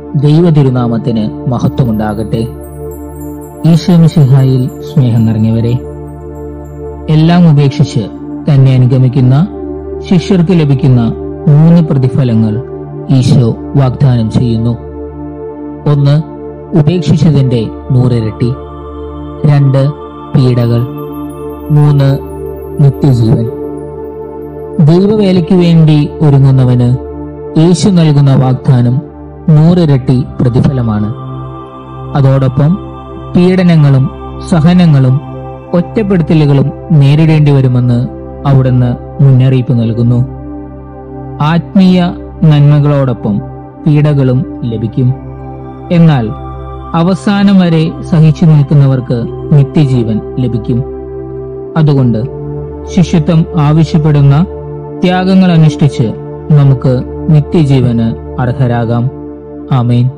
ദൈവ തിരുനാമത്തിന് മഹത്വമുണ്ടാകട്ടെ ഈശോമിശിഹായിൽ സ്നേഹം നിറഞ്ഞവരെ എല്ലാം ഉപേക്ഷിച്ച് തന്നെ അനുഗമിക്കുന്ന ശിഷ്യർക്ക് ലഭിക്കുന്ന മൂന്ന് പ്രതിഫലങ്ങൾ ഈശോ വാഗ്ദാനം ചെയ്യുന്നു ഒന്ന് ഉപേക്ഷിച്ചതിന്റെ നൂറിരട്ടി രണ്ട് പീഡകൾ മൂന്ന് നിത്യജീവൻ ദൈവവേലയ്ക്ക് വേണ്ടി ഒരുങ്ങുന്നവന് യേശു നൽകുന്ന വാഗ്ദാനം നൂറിരട്ടി പ്രതിഫലമാണ് അതോടൊപ്പം പീഡനങ്ങളും സഹനങ്ങളും ഒറ്റപ്പെടുത്തലുകളും നേരിടേണ്ടി വരുമെന്ന് അവിടുന്ന് മുന്നറിയിപ്പ് നൽകുന്നു ആത്മീയ നന്മകളോടൊപ്പം പീഡകളും ലഭിക്കും എന്നാൽ അവസാനം വരെ സഹിച്ചു നിൽക്കുന്നവർക്ക് നിത്യജീവൻ ലഭിക്കും അതുകൊണ്ട് ശിഷ്യത്വം ആവശ്യപ്പെടുന്ന ത്യാഗങ്ങൾ അനുഷ്ഠിച്ച് നമുക്ക് നിത്യജീവന് അർഹരാകാം ആമേൻ